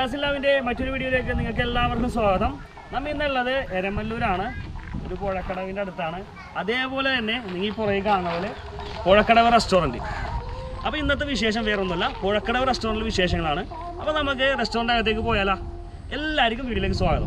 ഷാസിലാവിൻ്റെ മറ്റൊരു വീഡിയോയിലേക്ക് നിങ്ങൾക്ക് എല്ലാവർക്കും സ്വാഗതം നമ്മ ഇന്നുള്ളത് എരമല്ലൂരാണ് ഒരു പുഴക്കടവിൻ്റെ അടുത്താണ് അതേപോലെ തന്നെ നിങ്ങൾ ഈ പുറകെ കാണുന്ന പോലെ പുഴക്കടവ് റെസ്റ്റോറൻറ്റ് അപ്പോൾ ഇന്നത്തെ വിശേഷം വേറൊന്നുമല്ല പുഴക്കടവ് റെസ്റ്റോറൻറ്റിലെ വിശേഷങ്ങളാണ് അപ്പോൾ നമുക്ക് റെസ്റ്റോറൻ്റ് അകത്തേക്ക് പോയാലോ എല്ലാവർക്കും വീഡിയോയിലേക്ക് സ്വാഗതം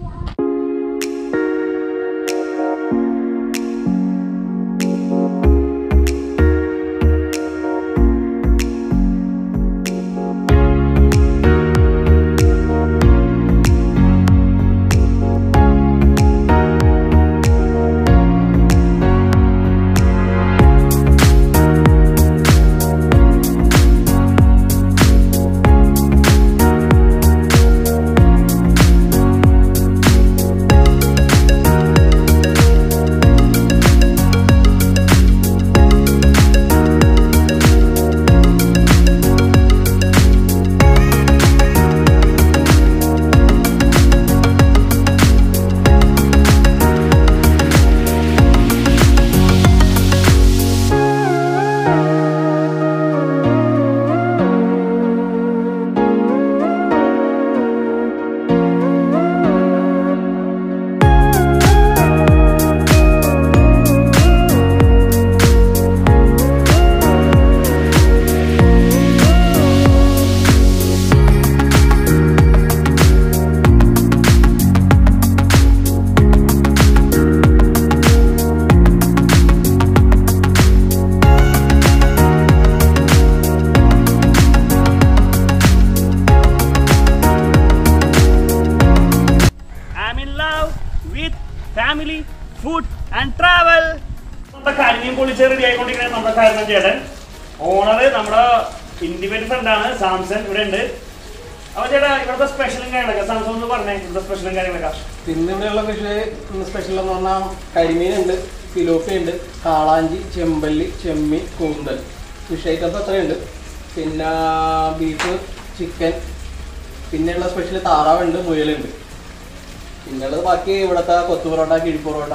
I in love with family food and travel നമ്മുടെ കരിമീൻ പൊളിച്ച് റെഡി ആയിക്കൊണ്ടിരിക്കുന്നത് നമ്മുടെ കാര്യം ചേട്ടൻ ഓണർ നമ്മുടെ ഇൻഡിപെൻഡന്റ് ഫ്രണ്ടാണ് സാംസൺ ഇവിടെ ഉണ്ട് അപ്പൊ ചേട്ടാ ഇവിടുത്തെ സ്പെഷ്യലും കാര്യങ്ങളൊക്കെ സാംസൺ ഒന്ന് പറഞ്ഞേ ഇവിടുത്തെ സ്പെഷ്യലും കാര്യങ്ങളൊക്കെ ഇന്ന് ഇവിടെയുള്ള ഫിഷ് സ്പെഷ്യൽ എന്ന് പറഞ്ഞാൽ കരിമീനുണ്ട് ഫിലോപ്പി ഉണ്ട് കാളാഞ്ചി ചെമ്പല്ലി ചെമ്മീൻ കൂന്തൽ ഫിഷ് ഐറ്റംസ് അത്രയുണ്ട് പിന്നെ ബീഫ് ചിക്കൻ പിന്നെയുള്ള സ്പെഷ്യൽ താറാവുണ്ട് മുയലുണ്ട് പിന്നെയുള്ളത് ബാക്കി ഇവിടുത്തെ കൊത്തു പൊറോട്ട കിഴി പൊറോട്ട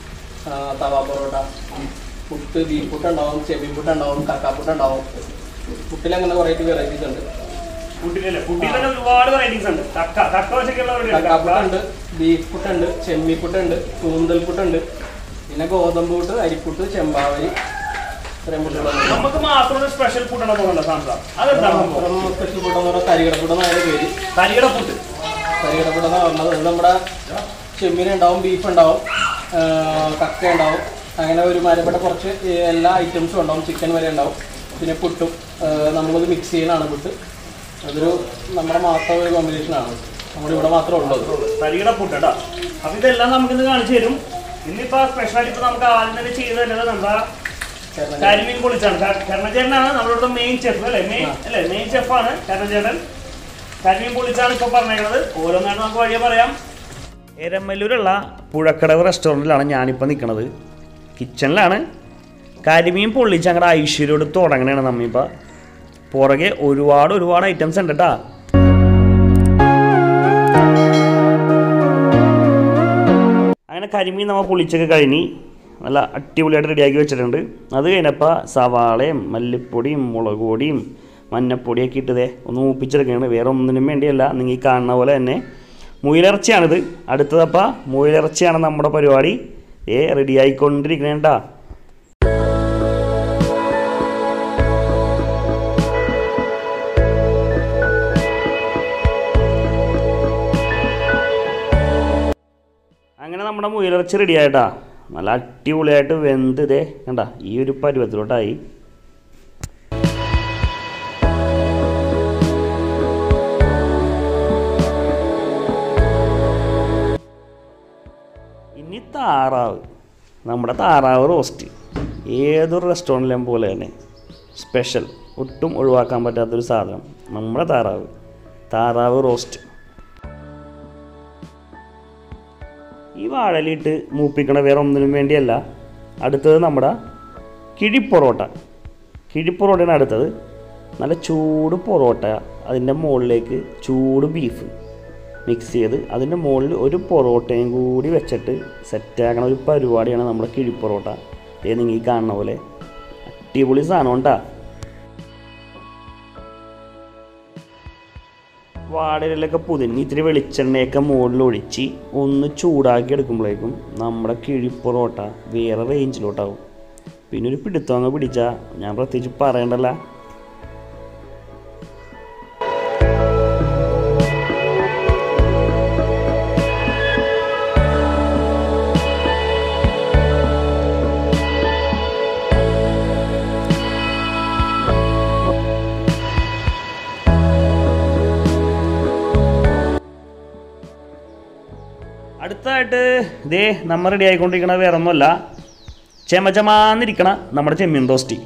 ആ, തവ പൊറോട്ട പുട്ട് ബീഫ് പുട്ട് ഉണ്ടാവും ചെമ്മീൻ പുട്ട് ഉണ്ടാവും കക്കാപ്പുട്ട് ഉണ്ടാവും പുട്ടിൽ അങ്ങനെ വെറൈറ്റി വെറൈറ്റീസ് ഉണ്ട് ഫുഡിലല്ലേ ഫുഡിൽ തന്നെ ഒരുപാട് വെറൈറ്റീസ് ഉണ്ട് തക്ക തക്ക വെച്ചൊക്കെയുള്ള കക്കാപ്പുട്ടുണ്ട് ബീഫ് പുട്ടുണ്ട് ചെമ്മീ പുട്ടുണ്ട് കൂന്തൽ പുട്ടുണ്ട് പിന്നെ ഗോതമ്പ് പുട്ട് അരിപ്പുട്ട് ചെമ്പാവരി ഇത്രയും പുട്ടുകളുണ്ട് നമുക്ക് മാത്രം ഒരു സ്പെഷ്യൽ ഫുഡ് ഉണ്ടെന്ന് തോന്നുന്നു സാംസൺ അതെന്താണ് സംഭവം സ്പെഷ്യൽ ഫുഡ് എന്ന് പറഞ്ഞാൽ കരികടപ്പുട്ട് എന്നാണ് പേര് കരിയുടെ ഫുഡ് കരികടപ്പുട്ട് എന്നാണ് പറഞ്ഞത് അത് നമ്മുടെ ചെമ്മീൻ ഉണ്ടാവും ബീഫ് ഉണ്ടാവും ആ, കക്ക ഉണ്ടാവും അങ്ങനെ ഒരു മരപ്പെട്ട കുറച്ച് ഈ എല്ലാ ഐറ്റംസും ഉണ്ടാവും ചിക്കൻ വരെ ഉണ്ടാവും പിന്നെ പുട്ടും ആ, നമ്മളത് മിക്സ് ചെയ്യുന്നതാണ് പുട്ട് അതൊരു നമ്മുടെ മാത്രം ഒരു കോമ്പിനേഷനാണ് നമ്മുടെ ഇവിടെ മാത്രമേ ഉള്ളത് തരികട ഫുഡ് കേട്ടോ അപ്പൊ ഇതെല്ലാം നമുക്കിന്ന് കാണിച്ചു തരും ഇന്നിപ്പോ സ്പെഷ്യൽ ഇപ്പൊ നമുക്ക് ആദ്യം തന്നെ ചെയ്ത് തരുന്നത് നമ്മുടെ കാരണം കരിമീൻ പൊളിച്ചാണ് കരണചേട്ടനാണ് നമ്മളുടെ മെയിൻ ചെഫ് അല്ലേ മെയിൻ ആ. അല്ലേ മെയിൻ ചെഫാണ് കരണചേട്ടൻ കരിമീൻ പൊളിച്ചാണ് ഇപ്പൊ പറഞ്ഞേക്കുന്നത് ഓരോന്നായിട്ട് നമുക്ക് വഴിയെ പറയാം എരമല്ലൂരുള്ള പുഴക്കടവ് റെസ്റ്റോറൻറ്റിലാണ് ഞാനിപ്പോൾ നിൽക്കുന്നത് കിച്ചണിലാണ് കരിമീൻ പൊള്ളിച്ച് അങ്ങടെ ഐശ്വര്യോട് തുടങ്ങണതാണ് നമ്മിപ്പോൾ പുറകെ ഒരുപാട് ഒരുപാട് ഐറ്റംസ് ഉണ്ട് കേട്ടോ അങ്ങനെ കരിമീൻ നമ്മൾ പൊളിച്ചൊക്കെ കഴിഞ്ഞ് നല്ല അടിപൊളിയായിട്ട് റെഡിയാക്കി വെച്ചിട്ടുണ്ട് അത് കഴിഞ്ഞപ്പോൾ സവാളയും മല്ലിപ്പൊടിയും മുളക് പൊടിയും മഞ്ഞപ്പൊടിയൊക്കെ ഇട്ടതേ ഒന്ന് മൂപ്പിച്ചെടുക്കുകയാണ് വേറെ ഒന്നിനും വേണ്ടിയല്ല നിങ്ങൾ ഈ കാണുന്ന പോലെ തന്നെ മുയിലിറച്ചിയാണിത് അടുത്തതപ്പോൾ മുയിലിറച്ചിയാണ് നമ്മുടെ പരിപാടി ഏ റെഡി ആയിക്കൊണ്ടിരിക്കണേട്ടാ അങ്ങനെ നമ്മുടെ മുയലിറച്ചി റെഡി ആയിട്ടാ നല്ല അടിപൊളിയായിട്ട് വെന്ത് ഇതേ കണ്ട ഈ ഒരു പരുവത്തിലോട്ടായി ഇനി താറാവ് നമ്മുടെ താറാവ് റോസ്റ്റ് ഏതൊരു റെസ്റ്റോറൻറ്റിലും പോലെ തന്നെ സ്പെഷ്യൽ ഒട്ടും ഒഴിവാക്കാൻ പറ്റാത്തൊരു സാധനം നമ്മുടെ താറാവ് താറാവ് റോസ്റ്റ് ഈ വാഴലിട്ട് മൂപ്പിക്കണ വേറെ ഒന്നിനും വേണ്ടിയല്ല അടുത്തത് നമ്മുടെ കിഴിപ്പൊറോട്ട കിഴിപ്പൊറോട്ടയാണ് അടുത്തത് നല്ല ചൂട് പൊറോട്ട അതിൻ്റെ മുകളിലേക്ക് ചൂട് ബീഫ് മിക്സ് ചെയ്ത് അതിൻ്റെ മുകളിൽ ഒരു പൊറോട്ടയും കൂടി വെച്ചിട്ട് സെറ്റാക്കണ ഒരു പരിപാടിയാണ് നമ്മുടെ കിഴിപ്പൊറോട്ട ഏ നിങ്ങൾ ഈ കാണുന്ന പോലെ അടിപൊളി സാധനം ഉണ്ടാ വാടയിലൊക്കെ പുതിഞ്ഞ് ഇത്തിരി വെളിച്ചെണ്ണയൊക്കെ മുകളിൽ ഒഴിച്ച് ഒന്ന് ചൂടാക്കി എടുക്കുമ്പോഴേക്കും നമ്മുടെ കിഴി പൊറോട്ട വേറെ റേഞ്ചിലോട്ടാവും പിന്നെ ഒരു പിടുത്തം അങ്ങ് പിടിച്ചാൽ ഞാൻ പ്രത്യേകിച്ച് പറയണ്ടല്ല അടുത്തതായിട്ട് ദേ നമ്മൾ റെഡി ആയിക്കൊണ്ടിരിക്കണ വേറെ ഒന്നുമല്ല ചെമചമാന്നിരിക്കണ നമ്മുടെ ചെമ്മീൻ റോസ്റ്റി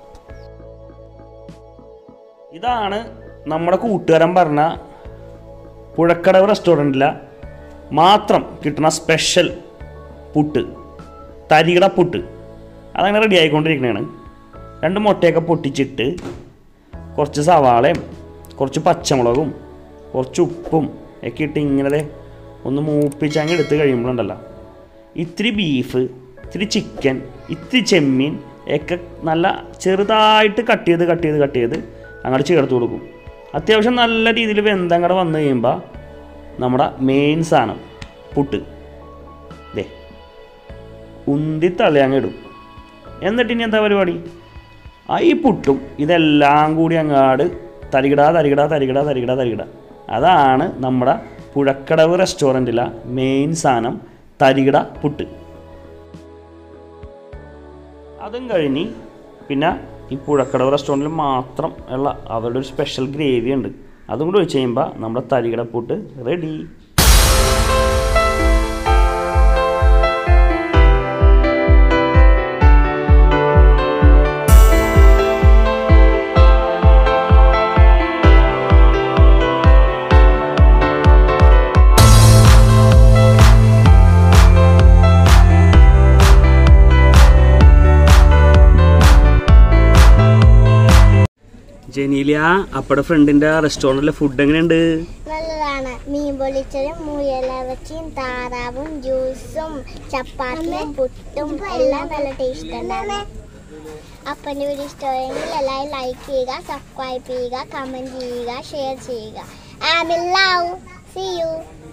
ഇതാണ് നമ്മുടെ കൂട്ടുകാരൻ പറഞ്ഞ പുഴക്കടവ് റെസ്റ്റോറൻറ്റിലെ മാത്രം കിട്ടുന്ന സ്പെഷ്യൽ പുട്ട് തരികിട പുട്ട് അതങ്ങനെ റെഡി ആയിക്കൊണ്ടിരിക്കണതാണ് രണ്ട് മുട്ടയൊക്കെ പൊട്ടിച്ചിട്ട് കുറച്ച് സവാളയും കുറച്ച് പച്ചമുളകും കുറച്ച് ഉപ്പും ഒക്കെ ഇട്ട് ഇങ്ങനെ ദേ ഒന്ന് മൂപ്പിച്ചങ്ങ് എടുത്ത് കഴിയുമ്പോഴുണ്ടല്ലോ ഇത്തിരി ബീഫ് ഇത്തിരി ചിക്കൻ ഇത്തിരി ചെമ്മീൻ ഒക്കെ നല്ല ചെറുതായിട്ട് കട്ട് ചെയ്ത് കട്ട് ചെയ്ത് കട്ട് ചെയ്ത് അങ്ങോട്ട് ചേർത്ത് കൊടുക്കും അത്യാവശ്യം നല്ല രീതിയിൽ വെന്തങ്ങടെ വന്നു കഴിയുമ്പോൾ നമ്മുടെ മെയിൻ സാധനം പുട്ട് ദേ ഉന്തി തള്ളി അങ്ങ് ഇടും എന്നിട്ട് ഇനി എന്താ പരിപാടി ആ ഈ പുട്ടും ഇതെല്ലാം കൂടി അങ്ങാട് തരികിട തരികിട തരികിട തരികിട തരികിട അതാണ് നമ്മുടെ പുഴക്കടവ് റെസ്റ്റോറൻറ്റിലെ മെയിൻ സാധനം തരികിട പുട്ട് അതും കഴിഞ്ഞ് പിന്നെ ഈ പുഴക്കടവ് റെസ്റ്റോറൻറ്റിൽ മാത്രം ഉള്ള അവരുടെ ഒരു സ്പെഷ്യൽ ഗ്രേവി ഉണ്ട് അതും കൂടി ഒഴിച്ച് കഴിയുമ്പോൾ നമ്മുടെ തരികിട പുട്ട് റെഡി ജനീലിയ അപ്പടെ ഫ്രണ്ടിൻ്റെ റെസ്റ്റോറൻറ്റിലെ ഫുഡ് എങ്ങനെയുണ്ട് നല്ലതാണ് മീൻ പൊളിച്ചതും മുയലവച്ചിയും താറാവും ജ്യൂസും ചപ്പാത്തിയും പുട്ടും എല്ലാം നല്ല ടേസ്റ്റ് ഉണ്ടാണ് അപ്പൻ്റെ വീഡിയോ ഇഷ്ടമായെങ്കിൽ എല്ലാവരും ലൈക്ക് ചെയ്യുക സബ്സ്ക്രൈബ് ചെയ്യുക കമൻറ്റ് ചെയ്യുക ഷെയർ ചെയ്യുക and love see you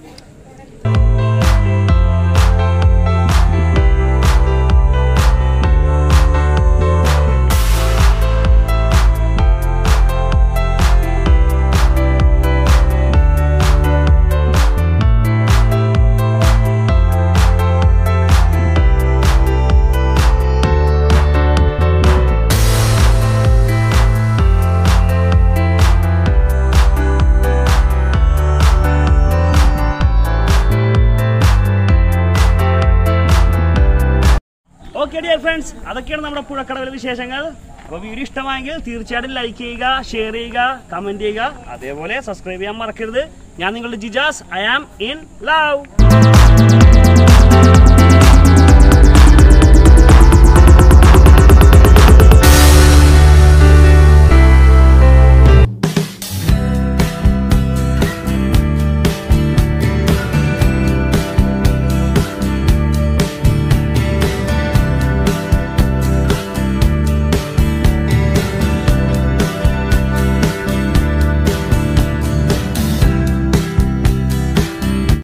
okay dear friends അതൊക്കെയാണ് നമ്മുടെ പുഴക്കടവിലെ വിശേഷങ്ങൾ അപ്പോൾ വീഡിയോ ഇഷ്ടമായെങ്കിൽ തീർച്ചയായിട്ടും ലൈക്ക് ചെയ്യുക ഷെയർ ചെയ്യുക കമൻറ്റ് ചെയ്യുക അതേപോലെ സബ്സ്ക്രൈബ് ചെയ്യാൻ മറക്കരുത് ഞാൻ നിങ്ങളുടെ ജിജാസ് ഐ ആം ഇൻ ലവ്